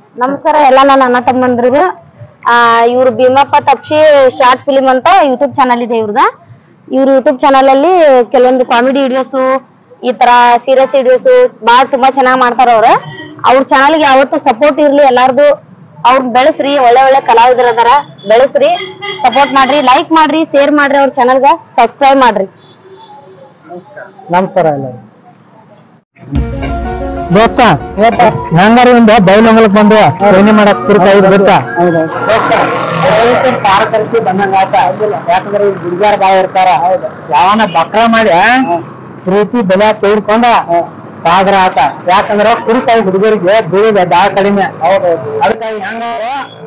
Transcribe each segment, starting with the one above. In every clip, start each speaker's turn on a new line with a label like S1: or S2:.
S1: ನಮಸ್ಕಾರ ಎಲ್ಲ ನನ್ನ ಅಣ್ಣ ತಮ್ಮಂದ್ರಿಗೂ ಆ ಇವ್ರು ಭೀಮಪ್ಪ ತಪ್ಸಿ ಶಾರ್ಟ್ ಫಿಲಿಮ್ ಅಂತ ಯೂಟ್ಯೂಬ್ ಚಾನಲ್ ಇದೆ ಇವ್ರದ ಇವ್ರ ಯೂಟ್ಯೂಬ್ ಚಾನಲ್ ಅಲ್ಲಿ ಕೆಲವೊಂದು ಕಾಮಿಡಿ ವಿಡಿಯೋಸು ಈ ತರ ಸೀರಿಯಸ್ ವಿಡಿಯೋಸು ಬಾಳ ತುಂಬಾ ಚೆನ್ನಾಗ್ ಮಾಡ್ತಾರ ಅವ್ರ ಅವ್ರ ಚಾನಲ್ಗೆ ಯಾವತ್ತು ಸಪೋರ್ಟ್ ಇರ್ಲಿ ಎಲ್ಲಾರ್ದು ಅವ್ರನ್ನ ಬೆಳೆಸ್ರಿ ಒಳ್ಳೆ ಒಳ್ಳೆ ಕಲಾವಿದ್ರ ಅದಾರ ಬೆಳೆಸ್ರಿ ಸಪೋರ್ಟ್ ಮಾಡ್ರಿ ಲೈಕ್ ಮಾಡ್ರಿ ಶೇರ್ ಮಾಡ್ರಿ ಅವ್ರ ಚಾನಲ್ಗ ಸಬ್ಸ್ಕ್ರೈಬ್ ಮಾಡ್ರಿ
S2: ನಮಸ್ಕಾರ ಎಲ್ಲರೂ ದೋಸ್ತ ಹೆಂಗಾರ ಒಂದು ಬೈಲೊಂಗಲಕ್ ಬಂದು ಏನೇ ಮಾಡಕ್ ಕುರಿತಾಗಿ ಗೊತ್ತಾ ಪಾರಕರಿಸಿ ಬಂದಂಗ ಆತ ಯಾಕಂದ್ರೆ ಈ ಹುಡುಗಿಯರ್ ಬಾಳ ಇರ್ತಾರ ಯಾವನ ಬಕ್ರ ಮಾಡಿ ಪ್ರೀತಿ ಬೆಲೆ ತೆಗೆದುಕೊಂಡ ಸಾಗರ ಆತ ಯಾಕಂದ್ರ ಕುರಿತಾಗಿ ಹುಡುಗರಿಗೆ ಬೀಳಿದೆ ಬಾಳ ಕಡಿಮೆ ಅದಕ್ಕಾಗಿ ಹೆಂಗಾರ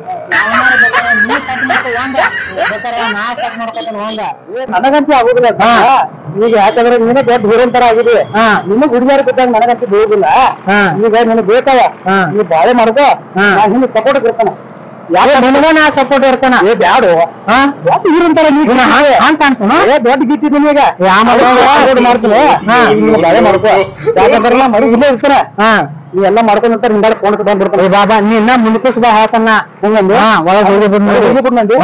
S2: ನನಗಂತೂ ಆಗುದಿಲ್ಲ ಈಗ ಯಾಕಂದ್ರೆ ನೀನೇ ದೊಡ್ಡ ಹೀರೋನ್ ತರ ಆಗಿದಿ ನಿನಗ್ ಹುಡುಗಿಯರ್ ಬಿದ್ದಾಗ ನನಗಂತೂ ಬೀಳುದಿಲ್ಲ ಈಗ ನಿನಗ್ ಬೇಕಾವ ನೀ ಬಾಳೆ ಮಾಡ್ಕೋ ನಾ ಹಿಂದೆ ಸಪೋರ್ಟ್ ಇರ್ತಾನ ಯಾವ ನನಗ ನಾ ಸಪೋರ್ಟ್ ಇರ್ತಾನ ಏ ಬ್ಯಾಡು ದೊಡ್ಡ ಹೀರೋನ್ ತರ ನೀ ಹಾಂಗ್ ಕಾಣ್ತಾನ ಏ ದೊಡ್ಡ ಗೀಚಿದ್ ನಿನಗ ಮಾಡ್ತೀನಿ ನೀನು ಬಾಳೆ ಮಾಡ್ಕೋ ಯಾಕಂದ್ರೆ ನಾ ಮಡಿ ಇಲ್ಲೇ ಇರ್ತಾನ ನೀ ಎಲ್ಲ ಮಾಡ್ಕೊಂಡ್ ಹಿಂದಾಡ ಫೋನ್ ಬಂದಿರ್ತಾನೆ ಬಾಬಾ ನೀ ಇನ್ನ ಮುಂದಕ್ಕೆ ಸುಬಾ ಹಾಕನ್ನ ಹಿಂಗಂದು ಒಳಗೆ ಹೋಗಿ ಬಂದು ಹೋಗಿ ಬಿಡ್ನಂದಿ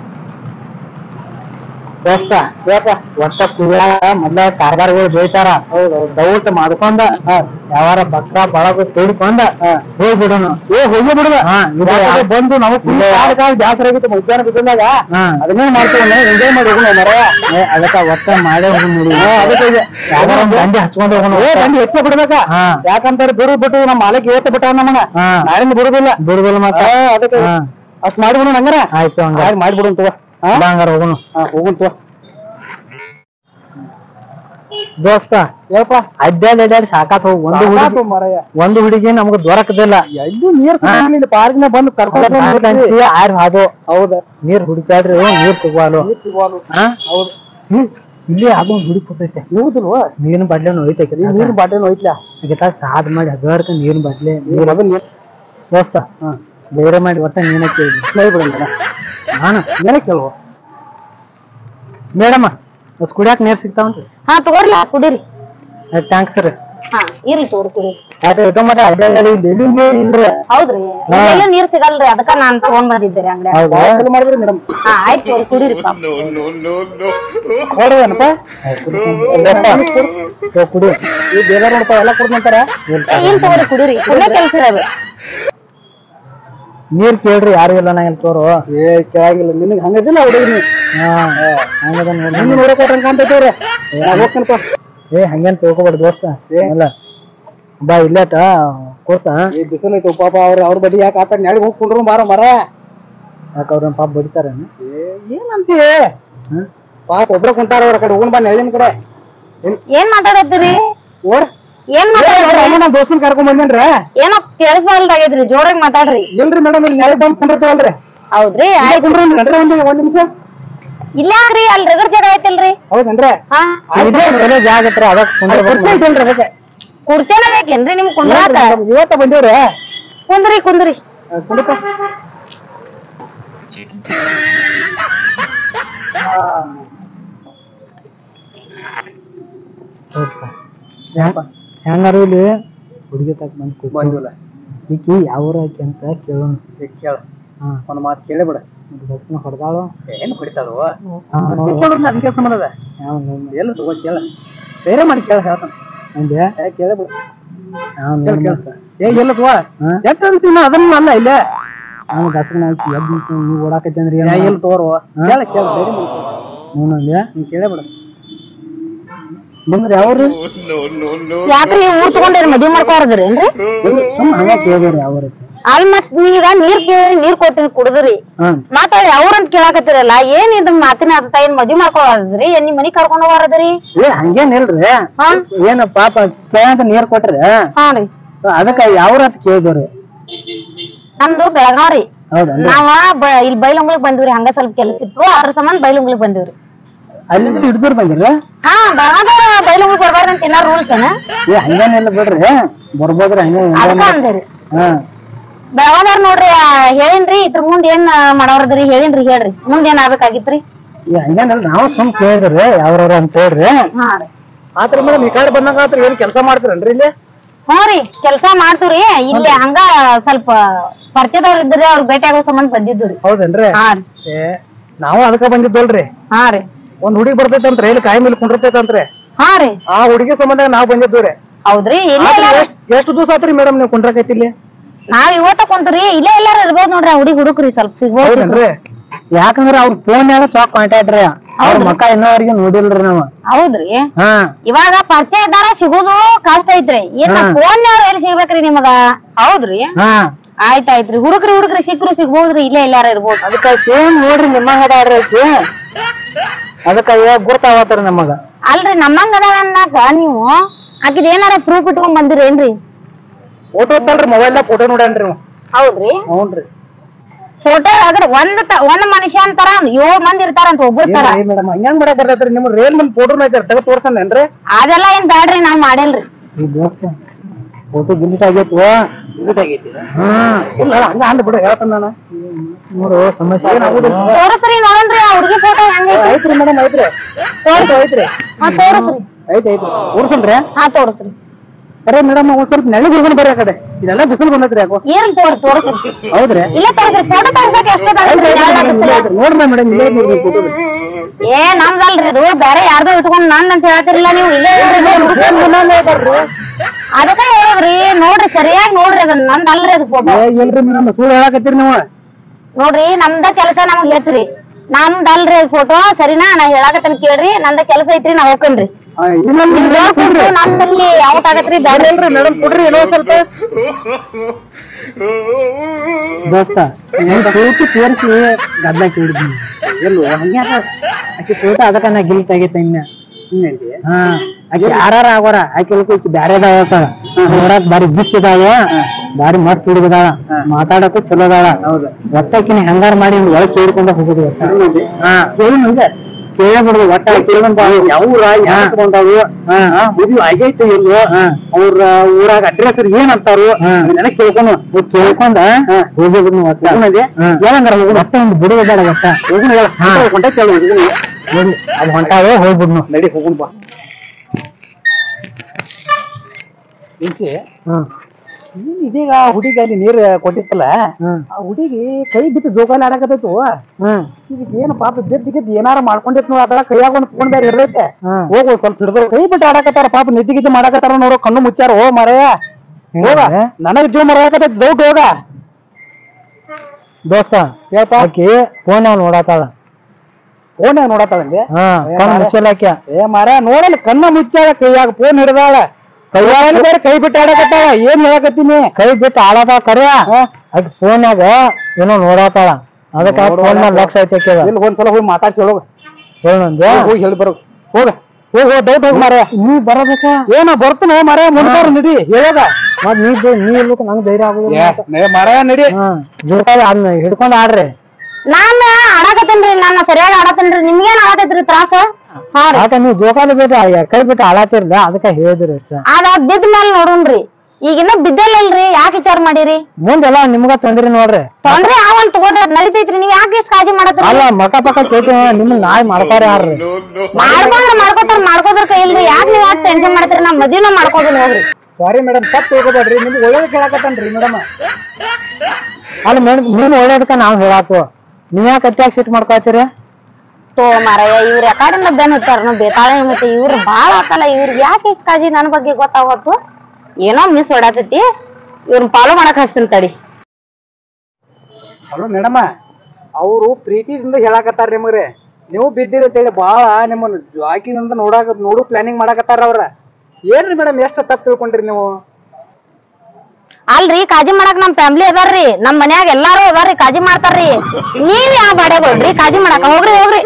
S2: ದೋಸ್ತ ಯಾಕ ಒಟ್ಟ ಕುರಿಯ ಮೊದ್ಲ ಕಾರ್ಬಾರ್ಗಳು ಬೇಯ್ತಾರ ದೌಟ್ ಮಾಡ್ಕೊಂಡ ಯಾವಾರ ಬಕ್ರ ಬಳಗ ತೇಡ್ಕೊಂಡ ಹೋಗ್ಬಿಡೋಣ ಏ ಹೋಗಿ ಬಿಡುದ ಬಂದು ನಮಗ್ ಜಾತ್ರೆ ಆಗಿತ್ತು ಮಧ್ಯಾಹ್ನ ಬಿಸಿಲಾಗ ಅದನ್ನೇ ಮಾಡ್ತೀವಿ ಎಂಜಾಯ್ ಮಾಡಿ ಹೋಗೋಣ ಮರ ಅದಕ್ಕ ಒಟ್ಟ ಮಾಡೇ ಹೋಗಿ ಅದಕ್ಕೆ ಯಾವಾರ ದಂಡಿ ಹಚ್ಕೊಂಡು ಹೋಗೋಣ ಏ ದಂಡಿ ಹೆಚ್ಚ ಬಿಡ್ಬೇಕ ಯಾಕಂತಾರೆ ಬಿಡು ಬಿಟ್ಟು ನಮ್ಮ ಮಾಲಕ್ ಇವತ್ತು ಬಿಟ್ಟ ನಮ್ಮನ ನಾಳಿಂದ ಬಿಡುದಿಲ್ಲ ಬಿಡುದಿಲ್ಲ ಮತ್ತ ಅದಕ್ಕೆ ಅಷ್ಟ್ ಮಾಡ್ಬಿಡೋಣ ಹಂಗಾರ ಆಯ್ತು ಹಂಗಾರ ಮಾಡ್ಬಿಡೋಣ ತಗೋ ಹಂಗಾರ ಹೋಗೋಣ ಹೋಗೋಣ ತಗೋ ದೋಸ್ತ ಹೇಳಪ್ಪ ಅಡ್ಡಾಡಿ ಅಡ್ಡಾಡಿ ಸಾಕಾತ್ ಹೋಗ್ ಒಂದು ಹುಡುಗಿ ಒಂದು ಹುಡುಗಿ ನಮ್ಗೆ ದೊರಕದಿಲ್ಲ ಎಲ್ಲೂ ನೀರ್ ಪಾರ್ಕ್ನ ಬಂದು ಕರ್ಕೊಂಡು ಆರ್ ಹಾದು ಹೌದ ನೀರ್ ಹುಡುಕಾಡ್ರಿ ನೀರ್ ಸಿಗುವಾಲು ಹೌದು ಇಲ್ಲಿ ಅದು ಹುಡುಕ್ ಕೊಟ್ಟೈತೆ ಹೌದಲ್ವ ನೀರಿನ ಬಾಟ್ಲೆ ಹೋಯ್ತೈತೆ ನೀರಿನ ಬಾಟ್ಲೆ ಹೋಯ್ತಲ ಈಗ ಸಾದ್ ಮಾಡಿ ಹಗರ್ಕ ನೀರಿನ ಬಾಟ್ಲೆ ನೀರ್ ದೋಸ್ತ ಬೇರೆ ಮಾಡಿ ಒಟ್ಟ ನೀನ ಕೇಳಿ ಬಿಡಂತ ನಾನು ಏನೇ ಕೇಳುವ ಮೇಡಮ್ಮ ಕುಡಿಯಾಕ ನೀರ್ ಸಿಗ್ತಾವನ್ರಿ
S1: ಹಾ ತಗೋರ್ಲ ಕುಡೀರಿ
S2: ಟ್ಯಾಂಕ್ಸ್ ರೀ
S1: ಹಾ ಇರ್ಲಿ ತಗೋರಿ ಕುಡೀರಿ
S2: ಯಾಕೆ ಇಟ್ಕೊಂಬತ್ತ ಅಡ್ಡಾಡಿ ಡೆಲ್ಲಿಗೆ ಇಲ್ರಿ
S1: ಹೌದ್ರಿ ಇಲ್ಲೆಲ್ಲ ನೀರ್ ಸಿಗಲ್ರಿ ಅದಕ್ಕ ನಾನ್ ತಗೊಂಡ್ ಬಂದಿದ್ದೆ ಅಂಗಡಿ
S2: ಹೌದಾ ಮಾಡಿದ್ರಿ ಮೇಡಮ್
S1: ಹಾ ಆಯ್ತು ತಗೋರಿ ಕುಡೀರಿ ಪಾಪ
S2: ಕೊಡುವೇನಪ್ಪ ಕುಡಿ ಈ ಬೇರೆ ನೋಡ್ತಾವ ಎಲ್ಲ ಕುಡ್ದಂತಾರ
S1: ಏನ್ ತಗೋರಿ ಕುಡೀರಿ ಕುಡಿಯೋ ಕೆಲ್ಸ ಇರೋದು
S2: ನೀರ್ ಕೇಳ್ರಿ ಯಾರು ಇಲ್ಲ ನಾ ಇಲ್ಲಿ ತೋರು ಏ ಕೇಳಂಗಿಲ್ಲ ನಿನಗೆ ಹಂಗದಿಲ್ಲ ಹುಡುಗಿ ಹಾ ಹಂಗದ ನೋಡಿ ನಿನ್ನ ನೋಡಕ್ ಕಾಣ್ತೈತವ್ರಿ ಹೋಗ್ತಾನಪ್ಪ ಏ ಹಂಗೇನ್ ತಿಳ್ಕೊಬೇಡ ದೋಸ್ತ ಇಲ್ಲ ಬಾ ಇಲ್ಲೇಟ ಕೊಡ್ತಾ ಈ ಬಿಸಿಲು ಐತೆ ಪಾಪ ಅವ್ರ ಅವ್ರ ಬಡಿ ಯಾಕೆ ಆತ ನೆಳಗ್ ಹೋಗಿ ಕುಂಡ್ರು ಮಾರ ಮರ ಯಾಕೆ ಅವ್ರ ಪಾಪ ಬಡಿತಾರ ಏನಂತೀ ಪಾಪ ಒಬ್ರ ಕುಂತಾರ ಅವ್ರ ಕಡೆ ಹೋಗೋಣ ಬಾ ನೆಳಿನ ಕಡೆ
S1: ಏನ್ ಮಾತಾಡತ್ತೀರಿ
S2: ಓಡ್
S1: ಏನ್ ಮಾತಾಡತ್ತೀರಿ
S2: ನಮ್ಮ ದೋಸ್ತನ್ ಕರ್ಕೊಂಡ್ ಬಂದೇನ್ರ
S1: ಏನೋ ಕೇಳಿಸ್ಬಾರ್ದಾಗೈತ್ರಿ ಜೋರಾಗಿ ಮಾತಾಡ್ರಿ
S2: ಇಲ್ರಿ ಮೇಡಮ್ ಇಲ್ಲಿ ನೆಲೆ ಬಂದ್ ಕುಂಡಿರ್ತಾವಲ್ರಿ
S1: ಹೌದ್ರಿ
S2: ಆಯ್ತು ಕುಂಡ್ರಿ ನಡ್ರಿ ಒಂದ್ ಒಂದ್ ನಿಮಿಷ
S1: ಇಲ್ಲ ರೀ ಅಲ್ಲಿ ರಗಡ್ ಜಾಗ ಐತಿಲ್ರಿ
S2: ಹೌದೇನ್ರಿ
S1: ಹಾ
S2: ಜಾಗ ಹತ್ರ ಅದಕ್ಕೆ
S1: ಕುರ್ಚೇನ ಬೇಕೇನ್ರಿ ನಿಮ್ ಕುಂದ್ರಾತ
S2: ಇವತ್ತ ಬಂದೇವ್ರಿ
S1: ಕುಂದ್ರಿ ಕುಂದ್ರಿ
S2: ಕುಂಡಪ್ಪ ಹೆಂಗಾರು ಇಲ್ಲಿ ಹುಡುಗಿ ತಕ ಬಂದು ಬಂದಿಲ್ಲ ಈಕಿ ಯಾವ ಊರ ಆಕಿ ಅಂತ ಕೇಳೋಣ ಕೇಳ ಒಂದ್ ಮಾತು ಕೇಳಿ ಬಿಡ ಬಸ್ನ ಹೊಡೆದಾಳು ಏನ್ ಹೊಡಿತಾಳು ಅದಕ್ಕೆ ಸಂಬಂಧ ಅದ ಎಲ್ಲ ತಗೋ ಕೇಳ ಬೇರೆ ಮಾಡಿ ಕೇಳ ಹೇಳ್ತಾನ ಅಂದೆ ಕೇಳಿ ಬಿಡ ಏ ಎಲ್ಲ ತಗೋ ಎಷ್ಟ ಅಂತೀನ ಅದನ್ನ ಅಲ್ಲ ಇಲ್ಲೇ ಅವ್ನು ದಸಗನ ಆಯ್ತು ಎದ್ದು ನೀವು ಓಡಾಕೈತೆ ಅಂದ್ರೆ ಏನು ತೋರು ಕೇಳ ಕೇಳ ಬೇರೆ ಹ್ಞೂ ಅಂದೆ ನೀನು ಕೇಳೇ ಬಿಡ ಬಂದ್ರಿ ಯಾವ್ರಿ
S1: ಯಾಕ್ರಿ ಊರ್ ತಗೊಂಡ್ರಿ ಮದ್ವಿ ಮಾಡ್ಕೋರದ್ರೇನ್ರಿ
S2: ಸುಮ್ಮ ಹಂಗ ಕೇಳಿದ್ರಿ ಯಾವ್ರಿ
S1: ಅಲ್ಲಿ ಮತ್ ನೀವೀಗ ನೀರ್ ಕೇಳಿ ನೀರ್ ಕೊಟ್ಟಿನಿ ಕುಡಿದ್ರಿ
S2: ಹ್ಮ್
S1: ಮಾತಾಡಿ ಅವ್ರಂತ ಕೇಳಾಕತ್ತಿರಲ್ಲ ಏನ್ ಇದ್ ಮಾತಿನ ಅರ್ಥ ಏನ್ ಮದ್ವಿ ಮಾಡ್ಕೊಳದ್ರಿ ಏನ್ ನಿಮ್ ಮನಿ ಕರ್ಕೊಂಡ್ ಹೋಗಾರದ್ರಿ
S2: ಏ ಹಂಗೇನಿಲ್ರಿ
S1: ಹಾ
S2: ಏನು ಪಾಪ ಕೇಳಂತ ನೀರ್ ಕೊಟ್ರಿ
S1: ಹಾ ರೀ
S2: ಅದಕ್ಕ ಯಾವ್ರ ಅಂತ ಕೇಳಿದ್ರಿ
S1: ನಮ್ದು ಬೆಳಗಾವ್ರಿ
S2: ಹೌದಾ
S1: ನಾವ ಬ- ಇಲ್ಲಿ ಬೈಲುಂಗ್ಳಿಗ್ ಬಂದಿವ್ರಿ ಹಂಗ ಸ್ವಲ್ಪ ಕೆಲಸ ಇತ್ತು ಅದ್ರ ಸಂಬಂಧ ಬೈಲುಂಗ್ಳಿಗ್ ಬಂದಿವ್ರಿ
S2: ಅಲ್ಲಿ ಹಿಡಿದ್ರು ಬಂದಿರ
S1: ಹಾ ಬೆಳಗಾವ್ದವ್ರ ಬೈಲುಂಗ್ಳಿಗ್ ಬರ್ಬಾರ್ದು ಅಂತ ಏನಾರ ರೂಲ್ಸ್ ಏನ
S2: ಏ ಹಂಗೇನಿಲ್ಲ ಬಿಡ್ರಿ ಬರ್ಬೋದ್ರಿ ಹಂಗ
S1: ಅದಕ್ಕ ಅಂದೇರಿ
S2: ಹಾ
S1: ಬೆಳಗಾವ್ದವ್ರ ನೋಡ್ರಿ ಆ, ಹೇಳಿನ್ರಿ ಇದ್ರ ಮುಂದ್ ಏನ್ ಮಾಡವ್ರದ್ರಿ ಹೇಳಿನ್ರಿ ಹೇಳ್ರಿ ಮುಂದ್ ಏನ್ ಆಗ್ಬೇಕಾಗಿತ್ರಿ
S2: ಏ ಹಂಗೇನಿಲ್ಲ ನಾವು ಸುಮ್ ಕೇಳಿದ್ರಿ ಯಾವ್ರವ್ರ ಅಂತ ಹೇಳ್ರಿ
S1: ಹಾ ರೀ
S2: ಆತ್ರ ಮೇಡಮ್ ಈ ಕಡೆ ಬಂದಾಗ ಆತ್ರ ಏನ್ ಕೆಲಸ ಮಾಡ್ತೀರನ್ರಿ ಇಲ್ಲಿ
S1: ಹ್ಞೂ ರೀ ಕೆಲ್ಸಾ ಮಾಡ್ತೀವ್ರಿ ಇಲ್ಲಿ ಹಂಗ ಸ್ವಲ್ಪ ಪರಿಚಯದವ್ರು ಇದ್ರಿ ಅವ್ರ ಭೇಟಿ ಆಗೋ ಸಂಬಂಧ ಬಂದಿದ್ದು ರೀ
S2: ಹೌದೇನ್ರಿ
S1: ಹಾ ರೀ
S2: ಏ ನಾವು ಅದಕ್ಕ ಬಂದಿದ್ದಲ್ರಿ
S1: ಹಾ ರೀ
S2: ಒಂದ್ ಹುಡುಗಿ ಬರ್ತೈತಂತ್ರಿ ಇಲ್ಲಿ ಕಾಯಿ ಮೇಲೆ ಕುಂಡಿರ್ತೈತಂತ್ರಿ
S1: ಹಾ ರೀ
S2: ಆ ಹುಡುಗಿ ಸಂಬಂಧ ನಾವ್ ಬಂದಿದ್ದೀವ್ರಿ
S1: ಹೌದ್ರಿ ಇಲ್ಲೇ
S2: ಆದ್ರೆ
S1: ಎಲ್ಲಾರು
S2: ಎಷ್ಟ್- ಎಷ್ಟು ದಿವಸ ಆತ್ರಿ ಮೇಡಮ್ ನೀವು ಕುಂಡ್ರಕೈತಿ ಇಲ್ಲಿ
S1: ನಾವ್ ಇವತ್ತ ಕುಂತ್ರಿ ಇಲ್ಲೇ ಎಲ್ಲಾರು ಇರ್ಬೋದು ನೋಡ್ರಿ ಆ ಹುಡುಗಿ ಹುಡುಕ್ರಿ ಸ್ವಲ್ಪ ಸಿಗ್ಬೋದು
S2: ಹೌದೇನ್ರಿ ಯಾಕಂದ್ರ ಅವ್ರ ಫೋನ್ ಯಾಗ ಸಾಕ್ ಕಾಂಟ್ಯಾಕ್ಟ್ ರೀ ಅವ್ರ ಮಕ್ಕ ಇನ್ನೋವರೆಗೆ ನೋಡಿಲ್ರಿ ನಾವ್
S1: ಹೌದ್ರಿ
S2: ಹಾ
S1: ಇವಾಗ ಪರಿಚಯ ಇದ್ದಾರ ಸಿಗುದು ಕಷ್ಟ ಐತ್ರಿ ಏನ್
S2: ಹಾ.
S1: ಫೋನ್ ಎಲ್ಲಿ ಸಿಗ್ಬೇಕ್ರಿ ನಿಮಗ ಹೌದ್ರಿ
S2: ಹಾ
S1: ಆಯ್ತಾಯ್ತ್ರಿ ಹುಡುಕ್ರಿ ಹುಡುಕ್ರಿ ಸಿಕ್ರು ಸಿಗ್ಬೋದ್ರಿ ಇಲ್ಲೇ ಎಲ್ಲಾರ ಇರ್ಬೋದು
S2: ಅದಕ್ಕ ಸೇಮ್ ನೋಡ್ರಿ ನಿಮ್ಮಂಗ ಅದಾಳ್ರಿ ಆಕಿ ಅದಕ್ಕ ಇವಾಗ ಗುರ್ತಾವತ್ರಿ ನಮಗ
S1: ಅಲ್ರಿ ನಮ್ಮಂಗ ಅದಾಳ ಅನ್ನಕ ನೀವು ಆಕಿದ ಏನಾರ ಪ್ರೂಫ್ ಇಟ್ಕೊಂಡ್ ಬಂದಿರೇನ್ರಿ
S2: ಫೋಟೋ ಇತ್ತಲ್ರಿ ಮೊಬೈಲ್ ಫೋಟೋ ನೋಡ್ಯಾನ್ರಿ ಅವ.
S1: ಹೌದ್ರಿ
S2: ಹ್ಞೂನ್ರಿ
S1: ಫೋಟೋ ಅದ್ರ ಒಂದ್ ತ- ಒಂದ್ ಮನುಷ್ಯ ಅಂತಾರ ಏಳ್ ಮಂದಿ ಇರ್ತಾರಂತ ಒಬ್ಬರ ತರ
S2: ಮೇಡಮ್ ಹಂಗ್ಯಾಂಗ್ ಮಾಡಕ್ ಬರ್ತೈತ್ರಿ ನಿಮ್ ರೇಲ್ ಮೇಲೆ ಫೋಟೋ ಐತ್ರಿ ತೆಗೆದು ತೋರ್ಸಂದೇನ್ರಿ
S1: ಅದೆಲ್ಲ ಏನ್ ಬ್ಯಾಡ್ರಿ ನಾವ್ ಮಾಡೇನ್ರಿ
S2: ಫೋಟೋ ಡಿಲೀಟ್ ಆಗೈತಿ ಡಿಲೀಟ್ ಆಗೈತಿ ಹ್ಮ್ ಇಲ್ಲ ಹಂಗ ಅಂದ್ ಬಿಡು ಹೇಳ್ತಾನ ನಾನು ನೋಡು ಸಮಸ್ಯೆ ಏನಾಗುದಿಲ್ಲ
S1: ತೋರಸ್ರಿ ನೋಡನ್ರಿ ಆ ಹುಡುಗಿ ಫೋಟೋ ಹೆಂಗೈತಿ
S2: ಐತ್ರಿ ಮೇಡಮ್ ಐತ್ರಿ ಫೋಟೋ ಐತ್ರಿ
S1: ಹಾ ತೋರಸ್ರಿ
S2: ಐತಿ ಐತಿ ತೋರ್ಸಲ್ರಿ
S1: ಹಾ ತೋರಸ್ರಿ
S2: ಅರೆ ಮೇಡಮ್ ಒಂದ್ ಸ್ವಲ್ಪ ನೆಳಗ್ ಹೋಗೋಣ ಬರ್ರಿ ಆ ಕಡೆ ಇದೆಲ್ಲ ಬಿಸಿಲು ಬಂದೈತ್ರಿ ಯಾಕೋ
S1: ಏನ್ ತೋರ್ ತೋರಸ್ರಿ
S2: ಹೌದ್ರಿ
S1: ಇಲ್ಲ ತೋರಸ್ರಿ ಫೋಟೋ ತೋರ್ಸಕ್ ಎಷ್ಟೊತ್ತಾಗತ್ರಿ
S2: ನೋಡ್ರಿ ಮೇಡಮ್ ಇಲ್ಲೇ ನೋಡ್ರಿ ಫೋಟೋ
S1: ಏ ನಮ್ದಲ್ರಿ ಇದು ಬೇರೆ ಯಾರ್ದೋ ಇಟ್ಕೊಂಡ್ ನನ್ ಅಂತ ಹೇಳ್ತಿರಲ್ಲ ನೀವು ಇಲ್ಲೇ ಇರ್ರಿ. ಅದಕ್ಕ ಹೇಳಿದ್ರಿ ನೋಡ್ರಿ ಸರಿಯಾಗಿ ನೋಡ್ರಿ ಅದನ್ನ ನಂದಲ್ರಿ ಅದು ಫೋಟೋ
S2: ಎಲ್ರಿ ಮೇಡಮ್ ಸುಳ್ಳು ಹೇಳಕತ್ತೀರಿ ನೀವು
S1: ನೋಡ್ರಿ ನಮ್ದ ಕೆಲಸ ನಮಗ್ ಹೆಚ್ಚ್ರಿ ನಮ್ದಲ್ರಿ ಫೋಟೋ ಸರಿನಾ ನಾ ಹೇಳಾಕತ್ತೇನ್ ಕೇಳ್ರಿ ನಂದ ಕೆಲಸ ಐತ್ರಿ ನಾ ಹೋಗ್ಕನ್ರಿ
S2: ಆ, ಇಲ್ಲ ಮೇಡಮ್
S1: ನಮ್ಮಲ್ಲಿ ಔಟ್ ಆಗತ್ರಿ ಬ್ಯಾಡ್ರಿ
S2: ಇಲ್ರಿ ಮೇಡಮ್ ಕೊಡ್ರಿ ಏನೋ ಸ್ವಲ್ಪ ದೋಸ್ತ ನನ್ ಪೂರ್ತಿ ತೋರಿಸಿ ಗದ್ಲ ಕೇಳಿದ್ನಿ ಎಲ್ಲೋ ಹಂಗ್ಯಾಕ ಆಕಿ ಫೋಟೋ ಅದಕ್ಕ ನಾ ಗಿಲ್ಟ್ ಆಗೈತೆ ಇನ್ನ ಹಾ ಆಕಿ ಯಾರಾರ ಆಗೋರ ಆಕಿ ಆಕಿ ಬ್ಯಾರೆದ ನೋಡಕ್ ಬಾರಿ ಬಿಚ್ ಇದಾವ ಬಾರಿ ಮಸ್ತ್ ಹುಡುಗದಾಳ ಮಾತಾಡಕ್ಕೂ ಚಲೋ ಅದಾಳ ಹೌದು ಒತ್ತಾಕಿನ ಹೆಂಗಾರ ಮಾಡಿ ಒಳಗ್ ಕೇಳ್ಕೊಂಡ ಹೋಗುದು ಒಟ್ಟ ಹಾ ಕೇಳಿ ನಂಗೆ ಕೇಳಬಿಡುದು ಒಟ್ಟ ಕೇಳ್ಕೊಂಡ ಯಾವ್ರ ಯಾಕೆ ಬಂದಾವು ಮದುವೆ ಆಗೈತೆ ಎಲ್ಲೋ ಅವ್ರ ಊರಾಗ ಅಡ್ರೆಸ್ ಏನ್ ಅಂತಾರು ಅದನ್ನೆಲ್ಲ ಕೇಳ್ಕೊಂಡು ಕೇಳ್ಕೊಂಡ ಹೋಗ್ಬಿಡ್ನು ಒಟ್ಟ ಏನಂದ್ರ ಹೋಗುಣ ಒಟ್ಟ ಒಂದು ಬಿಡುವ ಬೇಡ ಒಟ್ಟ ಹೋಗುಣ ಹೊಂಟ ಕೇಳು ಅದು ಹೊಂಟಾವೆ ಹೋಗ್ಬಿಡ್ನು ನಡಿ ಹೋಗುಣ ಬಾ ಇಂಚೆ ನೀನ್ ಇದೀಗ ಆ ಹುಡುಗಿ ಅಲ್ಲಿ ನೀರ್ ಕೊಟ್ಟಿತ್ತಲ್ಲ ಆ ಹುಡುಗಿ ಕೈ ಬಿಟ್ಟು ಜೋಕಾಲಿ ಆಡಕತ್ತೈತು ಇದಕ್ಕೆ ಏನು ಪಾಪ ಬಿದ್ದು ಗಿದ್ದು ಏನಾರ ಮಾಡ್ಕೊಂಡಿತ್ ನೋಡ ಅದರ ಕೈಯಾಗ ಒಂದು ಫೋನ್ ಬೇರೆ ಇರೈತೆ ಹೋಗು ಸ್ವಲ್ಪ ಹಿಡಿದ್ರು ಕೈ ಬಿಟ್ಟು ಆಡಕತ್ತಾರ ಪಾಪ ನಿದ್ದೆ ಗಿದ್ದೆ ಮಾಡಕತ್ತಾರ ನೋಡು ಕಣ್ಣು ಮುಚ್ಚಾರ ಓ ಮರೆಯ ಹೋಗ ನನಗ್ ಜೀವ ಮರಕತ್ತೈತಿ ದೌಡ್ ಹೋಗ ದೋಸ್ತ ಹೇಳ್ತಾ ಆಕಿ ಫೋನ್ ನೋಡತ್ತಾಳ ಫೋನ್ ನೋಡತ್ತಾಳಂಗೆ ಕಣ್ಣು ಮುಚ್ಚಲಾಕ್ಯ ಏ ಮರ ನೋಡಲ್ಲ ಕಣ್ಣ ಮುಚ್ಚಾಳ ಕೈಯಾಗ ಫೋನ್ ಹಿಡ್ದಾಳ ಕೈಯಾಗ ಬೇರೆ ಕೈ ಬಿಟ್ಟು ಆಡಕತ್ತಾಳ ಏನ್ ಹೇಳಕತ್ತೀನಿ ಕೈ ಬಿಟ್ಟು ಆಡತಾಳ ಕರೆ ಆಕಿ ಫೋನ್ಯಾಗ ಏನೋ ನೋಡತ್ತಾಳ ಅದಕ್ಕ ಫೋನ್ ಮೇಲೆ ಲಕ್ಷ ಐತೆ ಇಲ್ಲಿ ಒಂದ್ಸಲ ಹೋಗಿ ಮಾತಾಡ್ಸಿ ಹೋಗ ಹೇಳಂದೆ ಹೋಗಿ ಹೇಳಿ ಬರೋ ಹೋಗ ಹೋಗ ಡೌಟ್ ಹೋಗಿ ಮಾರ ನೀ ಬರಬೇಕ ಏನ ಬರ್ತಾನ ಮರ ಮುಂದಾರ ನಡಿ ಹೇಳದ ಮತ್ ನೀ ನೀ ಇರ್ಬೇಕು ನಂಗೆ ಧೈರ್ಯ ಆಗುದಿಲ್ಲ ಮರ ನಡಿ ಜೋಕಾಲಿ ಅದನ್ನ ಹಿಡ್ಕೊಂಡ್ ಆಡ್ರಿ
S1: ನಾನ್ ಆಡಾಕತ್ತೇನ್ರಿ ನಾನು ಸರಿಯಾಗಿ ಆಡತ್ತೇನ್ರಿ ನಿಮ್ಗೇನ್ ಆಗತೈತ್ರಿ ತ್ರಾಸ ಹಾ ರೀ
S2: ಯಾಕ ನೀವು ಜೋಕಾಲಿ ಬಿಟ್ಟು ಕೈ ಬಿಟ್ಟು ಆಡಾತಿರ್ದ ಅದಕ್ಕ ಹೇಳಿದ್ರಿ ಅಷ್ಟ
S1: ಅದ ಬಿದ್ದ ಮೇಲೆ ನೋಡೋಣ್ರಿ ಈಗಿನ್ನ ಬಿದ್ದಲ್ಲಲ್ರಿ ಯಾಕೆ ವಿಚಾರ ಮಾಡಿರಿ
S2: ಮುಂದೆಲ್ಲ ನಿಮ್ಗ ತೊಂದ್ರಿ ನೋಡ್ರಿ
S1: ತೊಂದ್ರೆ ಆವಲ್ ತಗೋರಿ ಅದ್ ನಡಿತೈತ್ರಿ ನೀವ್ ಯಾಕೆ ಇಷ್ಟ ಕಾಳಜಿ ಮಾಡತ್ರಿ
S2: ಅಲ್ಲ ಮಕ ಪಕ್ಕ ಕೇಳ್ತೀವಿ ನಿಮ್ಗ್ ನಾಯಿ ಮಾಡ್ತಾರ ಯಾರ್ರಿ
S1: ಮಾಡ್ಕೊಂಡ್ರ ಮಾಡ್ಕೋತಾರ ಮಾಡ್ಕೋದ್ರ ಕೈಲ್ರಿ ಯಾಕೆ ನೀವ್ ಅಷ್ಟ್ ಟೆನ್ಷನ್ ಮಾಡ್ತೀರಿ ನಾ ಮದ್ವಿನ ಮಾಡ್ಕೋದಿಲ್ಲ ಹೋಗ್ರಿ
S2: ಸಾರಿ ಮೇಡಮ್ ತಪ್ಪು ತಿಳ್ಕೊಬೇಡ್ರಿ ನಿಮ್ಗೆ ಒಳ್ಳೇದು ಕೇಳಕತ್ತನ್ರಿ ಮೇಡಮ್ ಅಲ್ಲ ಮೇಡಮ್ ನೀನ್ ಒಳ್ಳೇದಕ್ಕ ನಾವ್ ಹೇಳಾತು ನೀವ್ ಯಾಕೆ ಅಟ್ಯಾಕ್ ಸಿಟ್ ಮಾಡ್ಕೊತೀರಿ
S1: ತೋ ಮಾರಯ್ಯ ಇವ್ರ ಯಾಕಡೆಯಿಂದ ಬೆನ್ ಹತ್ತಾರ ಬೇತಾಳೆ ಮತ್ತೆ ಇವ್ರು ಬಾಳ ಆತಲ್ಲ ಇವ್ರಿಗೆ ಯಾಕೆ ಇಷ್ಟ ಕಾಳಜಿ ನನ್ ಬಗ್ಗೆ ಗೊತ್ತಾಗತ್ತು ಏನೋ ಮಿಸ್ ಹೊಡತೈತಿ ಇವ್ರನ್ನ ಫಾಲೋ ಮಾಡಕ್ ಹಚ್ತೀನಿ ತಡಿ
S2: ಹಲೋ ಮೇಡಮ ಅವರು ಪ್ರೀತಿಯಿಂದ ಹೇಳಕತ್ತಾರ ನಿಮ್ಗ್ರಿ ನೀವು ಬಿದ್ದಿರತ್ತೇಳಿ ಬಾಳ ನಿಮ್ಮನ್ನ ಜಾಕಿನಿಂದ ನೋಡಾಕ ನೋಡು ಪ್ಲಾನಿಂಗ್ ಮಾಡಕತ್ತಾರ ಅವ್ರ ಏನ್ರಿ ಮೇಡಮ್ ಎಷ್ಟು ತಪ್ಪು ತಿಳ್ಕೊಂಡ್ರಿ ನೀವು
S1: ಅಲ್ರಿ ಕಾಜಿ ಮಾಡಕ್ ನಮ್ ಫ್ಯಾಮಿಲಿ ಅದಾರ್ರಿ ನಮ್ ಮನ್ಯಾಗ ಎಲ್ಲಾರು ಅದಾರ್ರಿ ಕಾಜಿ ಮಾಡ್ತಾರ್ರಿ ನೀವ್ ಯಾವ ಬಾಡೆಗೊಳ್ರಿ ಕಾಜಿ ಮಾಡಕ ಹೋಗ್ರಿ ಹೋಗ್ರಿ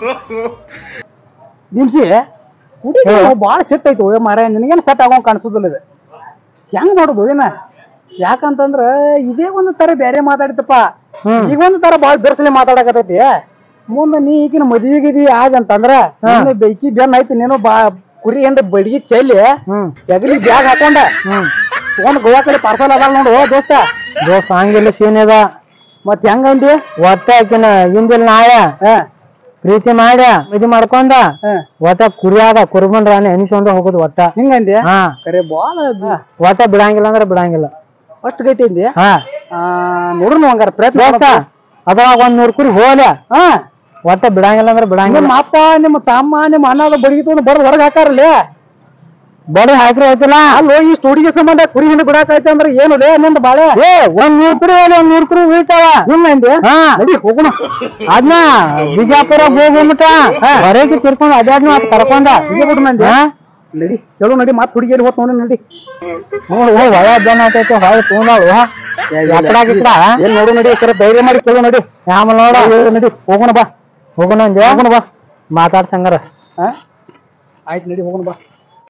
S2: ನಿಮ್ಸಿ ಹುಡುಗಿ ಬಾಳ ಸೆಟ್ ಐತು ಓ ಮಾರ ನಿನಗೇನು ಸೆಟ್ ಆಗೋ ಕಾಣಿಸೋದಿಲ್ಲ ಇದು ಹೆಂಗ್ ಮಾಡುದು ಏನ ಯಾಕಂತಂದ್ರ ಇದೇ ಒಂದು ತರ ಬೇರೆ ಮಾತಾಡಿತಪ್ಪ ಈಗ ಒಂದು ತರ ಬಾಳ ಬೆರ್ಸಲಿ ಮಾತಾಡಕತೈತಿ ಮುಂದ ನೀ ಈಗಿನ ಮದ್ವಿ ಗಿದ್ವಿ ಆಗಂತಂದ್ರ ನಿನ್ನ ಬೆಂಕಿ ಬೆನ್ ಐತಿ ನೀನು ಬಾ ಕುರಿ ಎಂದ ಬಡಿಗೆ ಚೆಲ್ಲಿ ಎಗಲಿ ಬ್ಯಾಗ್ ಹಾಕೊಂಡ ತಗೊಂಡ್ ಗೋವಾ ಕಡೆ ಪಾರ್ಸಲ್ ಅದಾಳ ನೋಡು ಓ ದೋಸ್ತ ದೋಸ್ತ ಹಂಗಿಲ್ಲ ಸೀನ್ ಅದ ಮತ್ ಹೆಂಗಂದಿ ಒಟ್ಟ ಆಕಿನ ಹಿಂದಿಲ್ ನಾಯ ಪ್ರೀತಿ ಮಾಡ್ಯ ಮದ್ವಿ ಮಾಡ್ಕೊಂಡ ಒಟ್ಟ ಕುರಿಯಾದ ಕುರ್ಬನ್ ರಾಣಿ ಎನಿಸ್ಕೊಂಡ ಹೋಗುದು ಒಟ್ಟ ಹಿಂಗಂದಿ ಹಾ ಕರೆ ಬಾಳ ಒಟ್ಟ ಬಿಡಂಗಿಲ್ಲ ಅಂದ್ರೆ ಬಿಡಂಗಿಲ್ಲ ಅಷ್ಟು ಗಟ್ಟಿ ಅಂದಿ ಹಾ ನೋಡ್ರಿ ಹಂಗಾರ ಪ್ರಯತ್ನ
S3: ದೋಸ್ತ ಅದ್ರಾಗ ಒಂದ್ ನೂರ್ ಕುರಿ ಹೋಲ
S2: ಹಾ
S3: ಒಟ್ಟ ಬಿಡಂಗಿಲ್ಲ ಅಂದ್ರೆ ಬಿಡಂಗಿಲ್ಲ
S2: ನಿಮ್ಮ ಅಪ್ಪ ನಿಮ್ಮ ತಮ್ಮ ನಿಮ್ಮ ಅಣ್ಣದ ಬಡಗಿತು ಒಂದು ಬಡದ್ ಹೊರಗೆ ಹಾಕಾರಲ್ಲೇ
S3: ಬಡಿ ಹಾಕ್ರಿ ಆಯ್ತಿಲ್ಲ
S2: ಅಲ್ಲೋ ಈ ಸ್ಟುಡಿಗೆ ಸಂಬಂಧ ಕುರಿ ಹಿಂಡು ಬಿಡಾಕೈತೆ ಅಂದ್ರೆ ಏನು ಲೇ ನಿಂದ ಬಾಳೆ
S3: ಏ ಒಂದ್ ನೂರ್ ಕುರಿ ಹೋಲಿ ಒಂದ್ ನೂರ್ ಕುರಿ ಉಳಿತಾವ
S2: ಹಿಂದೆ
S3: ಹಾ
S2: ನಡಿ ಹೋಗೋಣ
S3: ಅದ್ನ ಬಿಜಾಪುರ ಹೋಗ್ಬಿಟ್ಟ ಹೊರಗೆ ತಿರ್ಕೊಂಡ್ ಅದ್ಯಾದ್ನ ಅದ್ ಕರ್ಕೊಂಡ
S2: ಹಿಂಗೆ ಬಿಡು ಮಂದಿ
S3: ಹಾ?
S2: ನಡಿ ಚಲೋ ನಡಿ ಮತ್ ಹುಡುಗಿಯಲ್ಲಿ ಹೋತ್ ನೋಡಿ ನಡಿ
S3: ನೋಡ್ ಹೋಗ್ ಹೊಳ ಜನ ಆತೈತಿ ಹೊಳ ತಗೊಂಡಾಳು ಎಕ್ಕಡ ಗಿಕ್ಕಡ
S2: ಏನ್ ನೋಡು ನಡಿ ಸರ ಧೈರ್ಯ ಮಾಡಿ ಚಲೋ ನಡಿ
S3: ಆಮೇಲೆ ನೋಡ
S2: ನಡಿ ಹೋಗೋಣ ಬಾ
S3: ಹೋಗೋಣ ಅಂದೆ
S2: ಹೋಗೋಣ ಬಾ
S3: ಮಾತಾಡ್ಸಂಗಾರ
S2: ಹಾ ಆಯ್ತು ನಡಿ ಹೋಗೋಣ ಬಾ